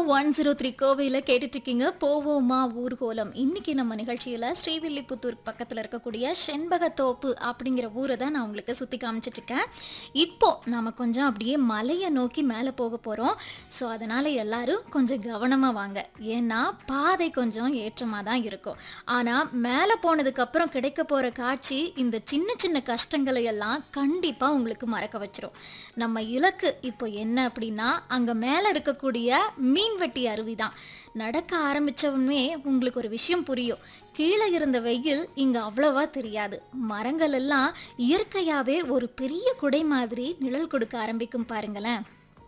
one zero three கோவையில் கேட்டுட்டு இருக்கீங்க போவோமா ஊர்கோலம் இன்னைக்கு நம்ம நிகழ்ச்சியில் ஸ்ரீவில்லிபுத்தூர் பக்கத்தில் இருக்கக்கூடிய செண்பகத்தோப்பு அப்படிங்கிற ஊரை தான் நான் உங்களுக்கு சுற்றி காமிச்சிட்டு இருக்கேன் இப்போ நாம கொஞ்சம் அப்படியே மலையை நோக்கி மேலே போக போகிறோம் ஸோ அதனால் எல்லாரும் கொஞ்சம் கவனமாக வாங்க ஏன்னா பாதை கொஞ்சம் ஏற்றமாக தான் இருக்கும் ஆனால் மேலே போனதுக்கப்புறம் கிடைக்க போகிற காட்சி இந்த சின்ன சின்ன கஷ்டங்களை எல்லாம் கண்டிப்பாக உங்களுக்கு மறக்க வச்சிரும் நம்ம இலக்கு இப்போ என்ன அப்படின்னா அங்கே மேலே இருக்கக்கூடிய மீன்வெட்டி அருவி தான் நடக்க ஆரம்பித்தவுடனே உங்களுக்கு ஒரு விஷயம் புரியும் கீழே இருந்த வெயில் இங்கே அவ்வளவா தெரியாது மரங்கள் எல்லாம் இயற்கையாகவே ஒரு பெரிய குடை மாதிரி நிழல் கொடுக்க ஆரம்பிக்கும் பாருங்களேன்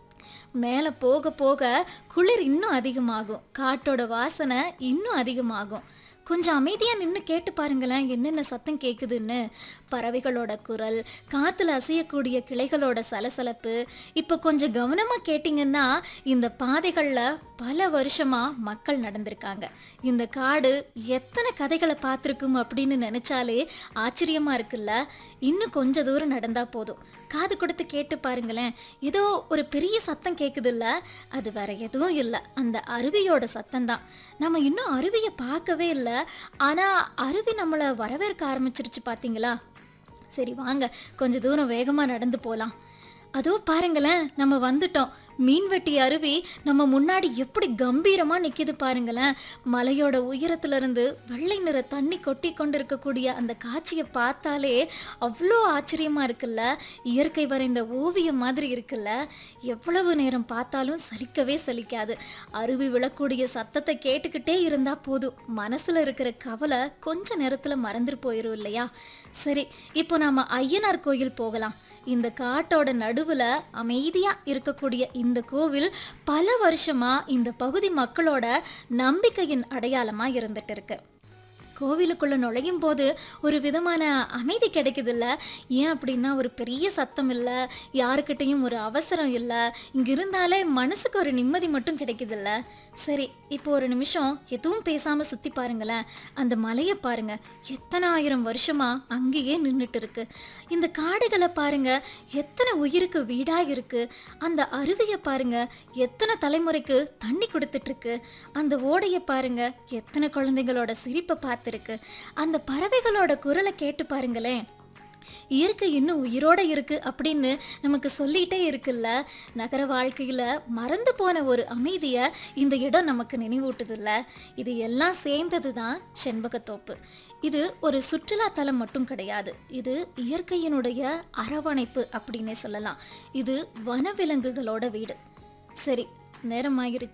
மேலே போக போக குளிர் இன்னும் அதிகமாகும் காட்டோட வாசனை இன்னும் அதிகமாகும் கொஞ்சம் அமைதியாக நின்று கேட்டு பாருங்களேன் என்னென்ன சத்தம் கேட்குதுன்னு பறவைகளோட குரல் காற்றுல அசையக்கூடிய கிளைகளோட சலசலப்பு இப்போ கொஞ்சம் கவனமாக கேட்டிங்கன்னா இந்த பாதைகளில் பல வருஷமாக மக்கள் நடந்திருக்காங்க இந்த காடு எத்தனை கதைகளை பார்த்துருக்கும் அப்படின்னு நினச்சாலே ஆச்சரியமாக இருக்குல்ல இன்னும் கொஞ்ச தூரம் நடந்தால் போதும் காது கொடுத்து கேட்டு பாருங்களேன் ஏதோ ஒரு பெரிய சத்தம் கேட்குதுல்ல அது வேற எதுவும் இல்லை அந்த அருவியோட சத்தம் தான் நம்ம இன்னும் அருவியை பார்க்கவே இல்லை ஆனால் அருவி நம்மளை வரவேற்க ஆரம்பிச்சிருச்சு பார்த்தீங்களா சரி வாங்க கொஞ்ச தூரம் வேகமாக நடந்து போகலாம் அதோ பாருங்களேன் நம்ம வந்துட்டோம் மீன்வெட்டி அருவி நம்ம முன்னாடி எப்படி கம்பீரமா நிக்குது பாருங்களேன் மலையோட உயரத்துல இருந்து வெள்ளை நிற தண்ணி கொட்டி கொண்டு இருக்கக்கூடிய அந்த காட்சியை பார்த்தாலே அவ்வளோ ஆச்சரியமா இருக்குல்ல இயற்கை வரைந்த ஓவியம் மாதிரி இருக்குல்ல எவ்வளவு நேரம் பார்த்தாலும் சலிக்கவே சலிக்காது அருவி விழக்கூடிய சத்தத்தை கேட்டுக்கிட்டே இருந்தா போதும் மனசுல இருக்கிற கவலை கொஞ்ச நேரத்துல மறந்துட்டு போயிடும் இல்லையா சரி இப்போ நாம ஐயனார் கோயில் போகலாம் இந்த காட்டோட நடுவுல அமைதியா இருக்கக்கூடிய இந்த கோவில் பல வருஷமா இந்த பகுதி மக்களோட நம்பிக்கையின் அடையாளமா இருந்துட்டு இருக்கு கோவிலுக்குள்ள நுழையும் போது ஒரு விதமான அமைதி கிடைக்குதுல்ல ஏன் அப்படின்னா ஒரு பெரிய சத்தம் இல்லை யாருக்கிட்டையும் ஒரு அவசரம் இல்லை இங்க இருந்தாலே மனசுக்கு ஒரு நிம்மதி மட்டும் கிடைக்குதுல்ல சரி இப்போ ஒரு நிமிஷம் எதுவும் பேசாம சுத்தி பாருங்களேன் அந்த மலையை பாருங்க எத்தனை ஆயிரம் வருஷமா அங்கேயே நின்றுட்டு இருக்கு இந்த காடுகளை பாருங்க எத்தனை உயிருக்கு வீடா இருக்கு அந்த அருவியை பாருங்க எத்தனை தலைமுறைக்கு தண்ணி கொடுத்துட்டு இருக்கு அந்த ஓடையை பாருங்க எத்தனை குழந்தைங்களோட சிரிப்பை பார்த்துருக்கு அந்த பறவைகளோட குரலை கேட்டு பாருங்களேன் இயற்கை இன்னும் உயிரோட இருக்கு அப்படின்னு நமக்கு சொல்லிட்டே இருக்குல்ல நகர வாழ்க்கையில மறந்து போன ஒரு அமைதியை இந்த இடம் நமக்கு நினைவூட்டுதுல்ல இது எல்லாம் சேர்ந்தது தான் செண்பகத்தோப்பு இது ஒரு சுற்றுலா தலம் மட்டும் கிடையாது இது இயற்கையினுடைய அரவணைப்பு அப்படின்னே சொல்லலாம் இது வனவிலங்குகளோட வீடு சரி நேரம் ஆகிருச்சு